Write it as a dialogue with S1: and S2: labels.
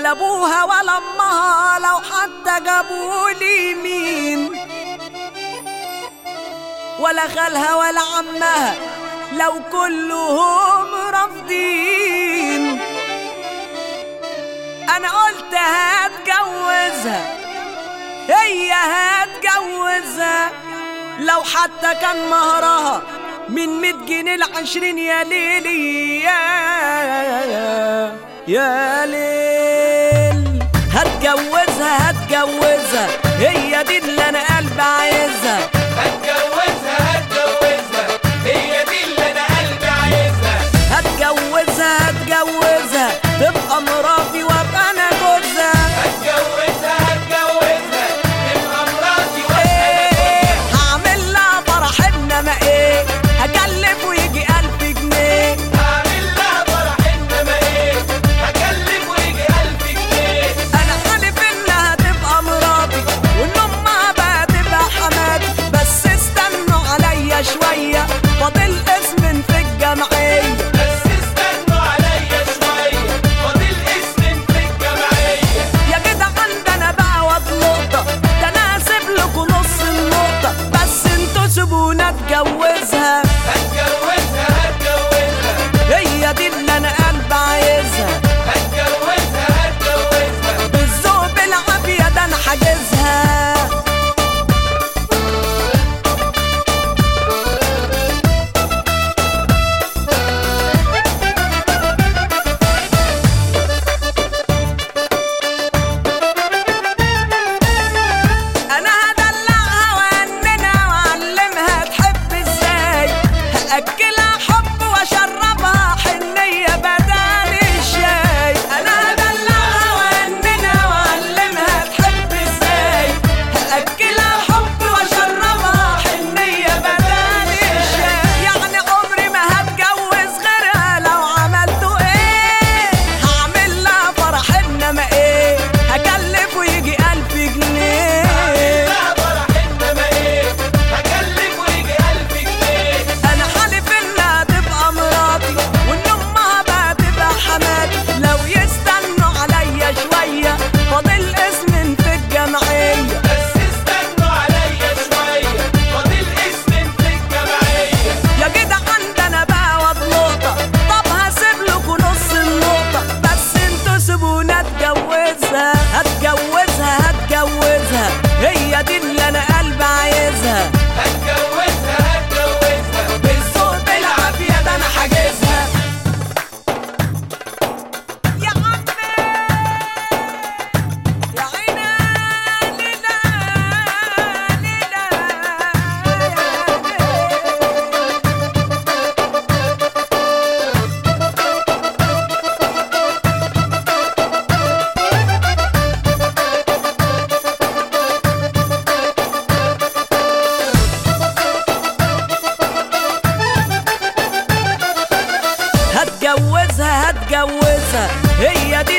S1: لا ابوها ولا امها لو حتى جابولي مين ولا خالها ولا عمها لو كلهم رافضين انا قلت هتجوزها هي هتجوزها لو حتى كان مهرها من مية جنيه لعشرين يا ليلي يا يا ليل هتجوزها هتجوزها هي دي اللي انا قلبي عايزها
S2: هتجوزها هتجوزها هي دي اللي انا قلبي عايزها
S1: هتجوزها هتجوزها تبقى مراتي وابقى انا جوزها
S2: هتجوزها هتجوزها تبقى مراتي
S1: ايه هعمل لها فرح انما ايه هكلف ويجي الف جنيه
S2: هعمل لها فرح انما ايه هكلف ويجي الف جنيه
S1: انا حالف انها تبقى مراتي وان امها بقى تبقى حماتي بس استنوا عليا شويه فاضل اسم في الجمعيه
S2: بس استنوا عليا شويه فاضل اسم في الجمعيه
S1: يا جدعان ده انا بقى واد نقطه ده انا هسيب لكم نص النقطه بس انتوا سيبونا اتجوزها
S2: هتجوزها هتجوزها
S1: هي دي اللي انا قلبي عايزها
S2: هتجوزها هتجوزها
S1: بالذوق بالعافيه ده انا حاجزها انا هدلعها واننا واعلمها تحب ازاي هاكلها حب واشربها حنيه بدل الشاي انا هدلعها واننا واعلمها تحب ازاي هاكلها حب واشربها حنيه بدل الشاي يعني عمري ما هتجوز غيرها لو عملتوا ايه هعمل لها فرح انما ايه هكلف ويجي الف جنيه
S2: لها فرح انما ايه هكلف ويجي الف جنيه
S1: انا حالف انها تبقى مراتي وان امها بقى تبقى حماتي لو يستنوا عليا شويه فاضل اسم في الجمعيه
S2: بس استنوا عليا شوية فاضل اسم في الجمعية
S1: يا جدعان ده انا بقى واد نقطه طب هسيب لكم نص النقطه بس انتوا سيبونا اتجوزها هتجوزها هتجوزها هي دي اللي انا قلبي عايزها
S2: هتجوزها هتجوزها
S1: بالذوق بالعافيه ده انا حاجزها يا عمي يا عيني ليلى ليلى هتجوزها هتجوزها هي دي